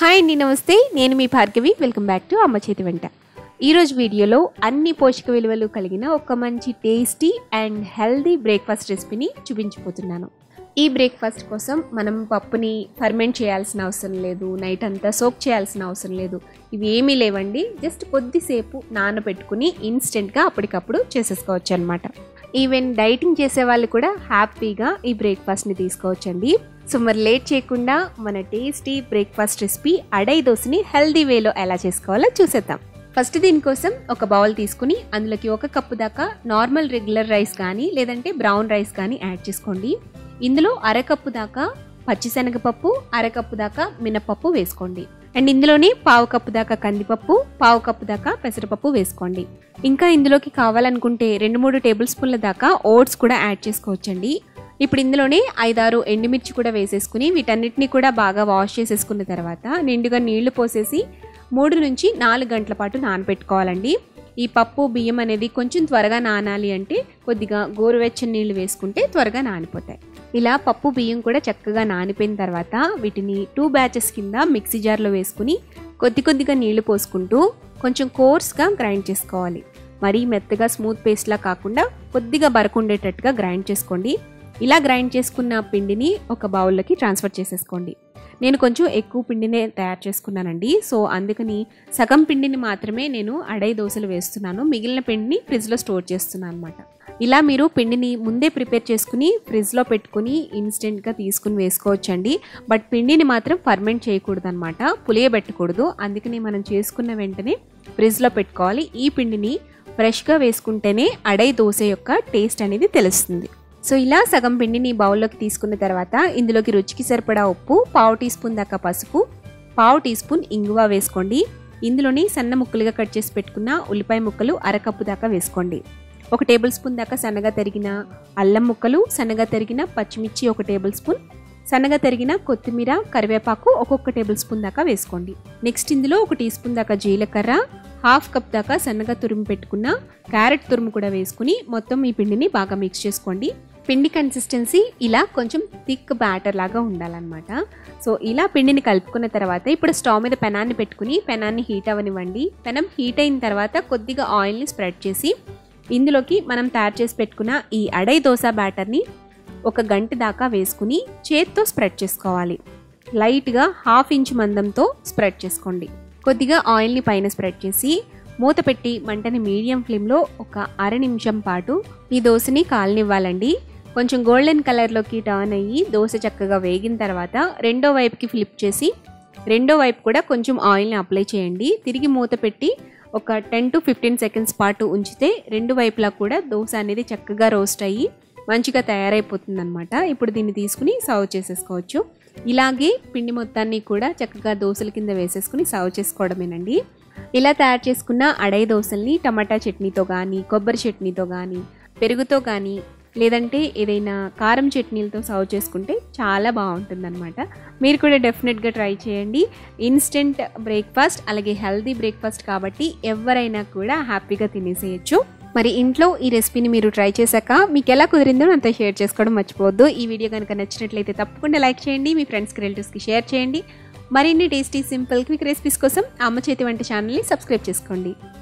hi అండి నమస్తే నేను మీ భార్గవి వెల్కమ్ బ్యాక్ టు అమ్మ చేతి వెంట ఈరోజు వీడియోలో అన్ని పోషక విలువలు కలిగిన ఒక మంచి టేస్టీ అండ్ హెల్దీ బ్రేక్ఫాస్ట్ రెసిపీని చూపించబోతున్నాను ఈ బ్రేక్ఫాస్ట్ కోసం మనం పప్పుని ఫర్మెంట్ చేయాల్సిన అవసరం లేదు నైట్ అంతా సోక్ చేయాల్సిన అవసరం లేదు ఇవి ఏమీ లేవండి జస్ట్ కొద్దిసేపు నానబెట్టుకుని ఇన్స్టెంట్గా అప్పటికప్పుడు చేసేసుకోవచ్చు అనమాట ఈవెన్ డైటింగ్ చేసే వాళ్ళు కూడా హ్యాపీగా ఈ బ్రేక్ఫాస్ట్ని తీసుకోవచ్చండి సో మరి లేట్ చేయకుండా మన టేస్టీ బ్రేక్ఫాస్ట్ రెసిపీ అడై దోశని హెల్దీ వేలో ఎలా చేసుకోవాలో చూసేద్దాం ఫస్ట్ దీనికోసం ఒక బౌల్ తీసుకుని అందులోకి ఒక కప్పు దాకా నార్మల్ రెగ్యులర్ రైస్ కానీ లేదంటే బ్రౌన్ రైస్ కానీ యాడ్ చేసుకోండి ఇందులో అరకప్పు దాకా పచ్చిశనగపప్పు అరకప్పు దాకా మినపప్పు వేసుకోండి అండ్ ఇందులోనే పావు కప్పు దాకా కందిపప్పు పావు కప్పు దాకా పెసరపప్పు వేసుకోండి ఇంకా ఇందులోకి కావాలనుకుంటే రెండు మూడు టేబుల్ స్పూన్ల దాకా ఓట్స్ కూడా యాడ్ చేసుకోవచ్చండి ఇప్పుడు ఇందులోనే ఐదారు ఎండుమిర్చి కూడా వేసేసుకుని వీటన్నిటిని కూడా బాగా వాష్ చేసేసుకున్న తర్వాత నిండుగా నీళ్లు పోసేసి మూడు నుంచి నాలుగు గంటల పాటు నానబెట్టుకోవాలండి ఈ పప్పు బియ్యం అనేది కొంచెం త్వరగా నానాలి అంటే కొద్దిగా గోరువెచ్చని నీళ్లు వేసుకుంటే త్వరగా నానిపోతాయి ఇలా పప్పు బియ్యం కూడా చక్కగా నానిపోయిన తర్వాత వీటిని టూ బ్యాచెస్ కింద మిక్సీ జార్లో వేసుకుని కొద్ది కొద్దిగా నీళ్లు పోసుకుంటూ కొంచెం కోర్స్గా గ్రైండ్ చేసుకోవాలి మరీ మెత్తగా స్మూత్ పేస్ట్లా కాకుండా కొద్దిగా బరకుండేటట్టుగా గ్రైండ్ చేసుకోండి ఇలా గ్రైండ్ చేసుకున్న పిండిని ఒక బౌల్లోకి ట్రాన్స్ఫర్ చేసేసుకోండి నేను కొంచెం ఎక్కువ పిండినే తయారు చేసుకున్నానండి సో అందుకని సగం పిండిని మాత్రమే నేను అడై దోశలు వేస్తున్నాను మిగిలిన పిండిని ఫ్రిడ్జ్లో స్టోర్ చేస్తున్నాను అనమాట ఇలా మీరు పిండిని ముందే ప్రిపేర్ చేసుకుని ఫ్రిడ్జ్లో పెట్టుకుని ఇన్స్టెంట్గా తీసుకుని వేసుకోవచ్చండి బట్ పిండిని మాత్రం ఫర్మెంట్ చేయకూడదు అనమాట పులియబెట్టకూడదు అందుకని మనం చేసుకున్న వెంటనే ఫ్రిడ్జ్లో పెట్టుకోవాలి ఈ పిండిని ఫ్రెష్గా వేసుకుంటేనే అడై దోశ యొక్క టేస్ట్ అనేది తెలుస్తుంది సో ఇలా సగం పిండిని బౌల్లోకి తీసుకున్న తర్వాత ఇందులోకి రుచికి సరిపడా ఉప్పు పావు టీ స్పూన్ దాకా పసుపు పావు టీ స్పూన్ ఇంగువ వేసుకోండి ఇందులోని సన్న ముక్కలుగా కట్ చేసి పెట్టుకున్న ఉల్లిపాయ ముక్కలు అరకప్పు దాకా వేసుకోండి ఒక టేబుల్ స్పూన్ దాకా సన్నగా తరిగిన అల్లం ముక్కలు సన్నగా తరిగిన పచ్చిమిర్చి ఒక టేబుల్ స్పూన్ సన్నగా తరిగిన కొత్తిమీర కరివేపాకు ఒక్కొక్క టేబుల్ స్పూన్ దాకా వేసుకోండి నెక్స్ట్ ఇందులో ఒక టీ స్పూన్ దాకా జీలకర్ర హాఫ్ కప్ దాకా సన్నగా తురుము పెట్టుకున్న క్యారెట్ తురుము కూడా వేసుకుని మొత్తం ఈ పిండిని బాగా మిక్స్ చేసుకోండి పిండి కన్సిస్టెన్సీ ఇలా కొంచెం థిక్ బ్యాటర్ లాగా ఉండాలన్నమాట సో ఇలా పిండిని కలుపుకున్న తర్వాత ఇప్పుడు స్టవ్ మీద పెనాన్ని పెట్టుకుని పెనాన్ని హీట్ అవ్వనివ్వండి పెనం హీట్ అయిన తర్వాత కొద్దిగా ఆయిల్ని స్ప్రెడ్ చేసి ఇందులోకి మనం తయారు చేసి పెట్టుకున్న ఈ అడై దోశ బ్యాటర్ని ఒక గంట దాకా వేసుకుని చేత్తో స్ప్రెడ్ చేసుకోవాలి లైట్గా హాఫ్ ఇంచ్ మందంతో స్ప్రెడ్ చేసుకోండి కొద్దిగా ఆయిల్ని పైన స్ప్రెడ్ చేసి మూత పెట్టి మంటని మీడియం ఫ్లేమ్లో ఒక అర నిమిషం పాటు ఈ దోశని కాలనివ్వాలండి కొంచెం గోల్డెన్ కలర్లోకి టర్న్ అయ్యి దోశ చక్కగా వేగిన తర్వాత రెండో వైపుకి ఫ్లిప్ చేసి రెండో వైపు కూడా కొంచెం ఆయిల్ని అప్లై చేయండి తిరిగి మూత పెట్టి ఒక టెన్ టు ఫిఫ్టీన్ సెకండ్స్ పాటు ఉంచితే రెండు వైపులా కూడా దోశ అనేది చక్కగా రోస్ట్ అయ్యి మంచిగా తయారైపోతుంది అనమాట ఇప్పుడు దీన్ని తీసుకుని సర్వ్ చేసేసుకోవచ్చు ఇలాగే పిండి మొత్తాన్ని కూడా చక్కగా దోశల కింద వేసేసుకుని సర్వ్ చేసుకోవడమేనండి ఇలా తయారు చేసుకున్న అడై దోశల్ని టమాటా చట్నీతో కానీ కొబ్బరి చట్నీతో కానీ పెరుగుతో కానీ లేదంటే ఏదైనా కారం చట్నీలతో సర్వ్ చేసుకుంటే చాలా బాగుంటుందన్నమాట మీరు కూడా డెఫినెట్గా ట్రై చేయండి ఇన్స్టెంట్ బ్రేక్ఫాస్ట్ అలాగే హెల్దీ బ్రేక్ఫాస్ట్ కాబట్టి ఎవరైనా కూడా హ్యాపీగా తినేసేయచ్చు మరి ఇంట్లో ఈ రెసిపీని మీరు ట్రై చేశాక మీకు ఎలా కుదిరిందో నాతో షేర్ చేసుకోవడం మర్చిపోవద్దు ఈ వీడియో కనుక నచ్చినట్లయితే తప్పకుండా లైక్ చేయండి మీ ఫ్రెండ్స్కి రిలేటివ్స్కి షేర్ చేయండి మరిన్ని టేస్టీ సింపుల్ క్విక్ రెసిపీస్ కోసం అమ్మ చేతి వంట ఛానల్ని సబ్స్క్రైబ్ చేసుకోండి